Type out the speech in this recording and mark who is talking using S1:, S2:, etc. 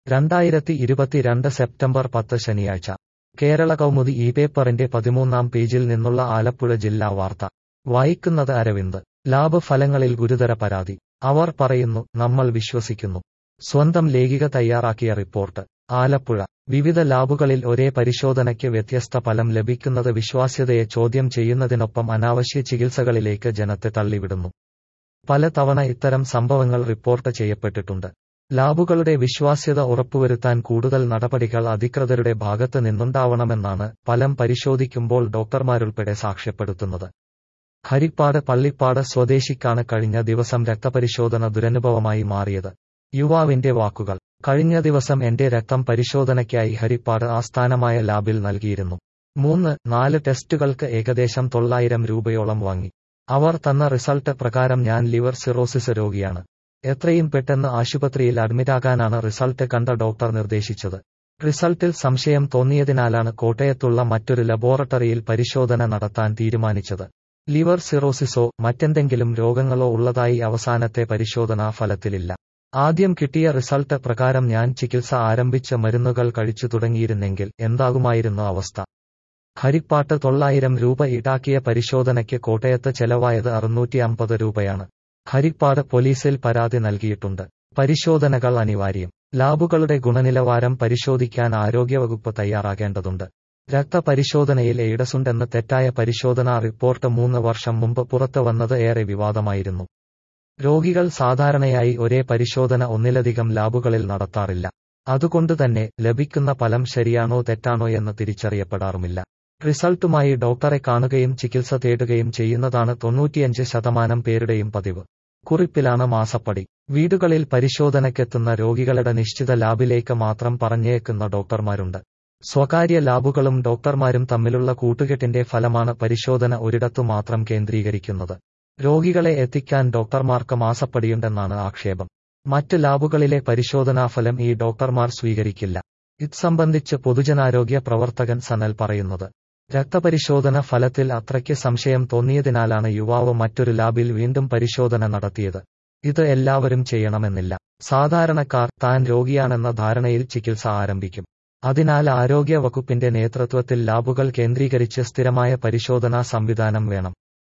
S1: രണ്ടായിരത്തി ഇരുപത്തിരണ്ട് സെപ്റ്റംബർ പത്ത് ശനിയാഴ്ച കേരള കൗമുദി ഈ പേപ്പറിന്റെ പതിമൂന്നാം പേജിൽ നിന്നുള്ള ആലപ്പുഴ ജില്ലാ വാർത്ത വായിക്കുന്നത് അരവിന്ദ് ലാബ് ഫലങ്ങളിൽ ഗുരുതര പരാതി അവർ പറയുന്നു നമ്മൾ വിശ്വസിക്കുന്നു സ്വന്തം ലേഖിക തയ്യാറാക്കിയ റിപ്പോർട്ട് ആലപ്പുഴ വിവിധ ലാബുകളിൽ ഒരേ പരിശോധനയ്ക്ക് വ്യത്യസ്ത ഫലം ലഭിക്കുന്നത് വിശ്വാസ്യതയെ ചോദ്യം ചെയ്യുന്നതിനൊപ്പം അനാവശ്യ ചികിത്സകളിലേക്ക് ജനത്തെ തള്ളിവിടുന്നു പലതവണ ഇത്തരം സംഭവങ്ങൾ റിപ്പോർട്ട് ചെയ്യപ്പെട്ടിട്ടുണ്ട് ലാബുകളുടെ വിശ്വാസ്യത ഉറപ്പുവരുത്താൻ കൂടുതൽ നടപടികൾ അധികൃതരുടെ ഭാഗത്ത് നിന്നുണ്ടാവണമെന്നാണ് ഫലം പരിശോധിക്കുമ്പോൾ ഡോക്ടർമാരുൾപ്പെടെ സാക്ഷ്യപ്പെടുത്തുന്നത് ഹരിപ്പാട് പള്ളിപ്പാട് സ്വദേശിക്കാണ് കഴിഞ്ഞ ദിവസം രക്തപരിശോധന ദുരനുഭവമായി മാറിയത് യുവാവിന്റെ വാക്കുകൾ കഴിഞ്ഞ ദിവസം എന്റെ രക്തം പരിശോധനയ്ക്കായി ഹരിപ്പാട് ആസ്ഥാനമായ ലാബിൽ നൽകിയിരുന്നു മൂന്ന് നാല് ടെസ്റ്റുകൾക്ക് ഏകദേശം തൊള്ളായിരം രൂപയോളം വാങ്ങി അവർ തന്ന റിസൾട്ട് പ്രകാരം ഞാൻ ലിവർ സിറോസിസ് രോഗിയാണ് എത്രയും പെട്ടെന്ന് ആശുപത്രിയിൽ അഡ്മിറ്റാകാനാണ് റിസൾട്ട് കണ്ട ഡോക്ടർ നിർദ്ദേശിച്ചത് റിസൾട്ടിൽ സംശയം തോന്നിയതിനാലാണ് കോട്ടയത്തുള്ള മറ്റൊരു ലബോറട്ടറിയിൽ പരിശോധന നടത്താൻ തീരുമാനിച്ചത് ലിവർ സിറോസിസോ മറ്റെന്തെങ്കിലും രോഗങ്ങളോ ഉള്ളതായി അവസാനത്തെ പരിശോധനാ ഫലത്തിലില്ല ആദ്യം കിട്ടിയ റിസൾട്ട് പ്രകാരം ഞാൻ ചികിത്സ ആരംഭിച്ച മരുന്നുകൾ കഴിച്ചു തുടങ്ങിയിരുന്നെങ്കിൽ എന്താകുമായിരുന്നു അവസ്ഥ ഹരിപ്പാട്ട് തൊള്ളായിരം രൂപ ഈടാക്കിയ പരിശോധനയ്ക്ക് കോട്ടയത്ത് ചെലവായത് അറുന്നൂറ്റി അമ്പത് രൂപയാണ് ഹരിപ്പാട് പോലീസിൽ പരാതി നൽകിയിട്ടുണ്ട് പരിശോധനകൾ അനിവാര്യം ലാബുകളുടെ ഗുണനിലവാരം പരിശോധിക്കാൻ ആരോഗ്യവകുപ്പ് തയ്യാറാകേണ്ടതുണ്ട് രക്തപരിശോധനയിൽ എയ്ഡസുണ്ടെന്ന് തെറ്റായ പരിശോധനാ റിപ്പോർട്ട് മൂന്ന് വർഷം മുമ്പ് പുറത്തു വന്നത് ഏറെ വിവാദമായിരുന്നു രോഗികൾ സാധാരണയായി ഒരേ പരിശോധന ഒന്നിലധികം ലാബുകളിൽ നടത്താറില്ല അതുകൊണ്ടുതന്നെ ലഭിക്കുന്ന ഫലം ശരിയാണോ തെറ്റാണോ എന്ന് തിരിച്ചറിയപ്പെടാറുമില്ല റിസൾട്ടുമായി ഡോക്ടറെ കാണുകയും ചികിത്സ തേടുകയും ചെയ്യുന്നതാണ് തൊണ്ണൂറ്റിയഞ്ച് ശതമാനം പേരുടെയും പതിവ് കുറിപ്പിലാണ് മാസപ്പടി വീടുകളിൽ പരിശോധനയ്ക്കെത്തുന്ന രോഗികളുടെ നിശ്ചിത ലാബിലേക്ക് മാത്രം പറഞ്ഞേക്കുന്ന ഡോക്ടർമാരുണ്ട് സ്വകാര്യ ലാബുകളും ഡോക്ടർമാരും തമ്മിലുള്ള കൂട്ടുകെട്ടിന്റെ ഫലമാണ് പരിശോധന ഒരിടത്തു മാത്രം കേന്ദ്രീകരിക്കുന്നത് രോഗികളെ എത്തിക്കാൻ ഡോക്ടർമാർക്ക് മാസപ്പടിയുണ്ടെന്നാണ് ആക്ഷേപം മറ്റ് ലാബുകളിലെ പരിശോധനാഫലം ഈ ഡോക്ടർമാർ സ്വീകരിക്കില്ല ഇത് സംബന്ധിച്ച് പൊതുജനാരോഗ്യ പ്രവർത്തകൻ സനൽ പറയുന്നത് രക്തപരിശോധന ഫലത്തിൽ അത്രയ്ക്ക് സംശയം തോന്നിയതിനാലാണ് യുവാവ് മറ്റൊരു ലാബിൽ വീണ്ടും പരിശോധന നടത്തിയത് ഇത് എല്ലാവരും ചെയ്യണമെന്നില്ല സാധാരണക്കാർ താൻ രോഗിയാണെന്ന ധാരണയിൽ ചികിത്സ ആരംഭിക്കും അതിനാൽ ആരോഗ്യ വകുപ്പിന്റെ നേതൃത്വത്തിൽ ലാബുകൾ കേന്ദ്രീകരിച്ച് സ്ഥിരമായ പരിശോധനാ സംവിധാനം വേണം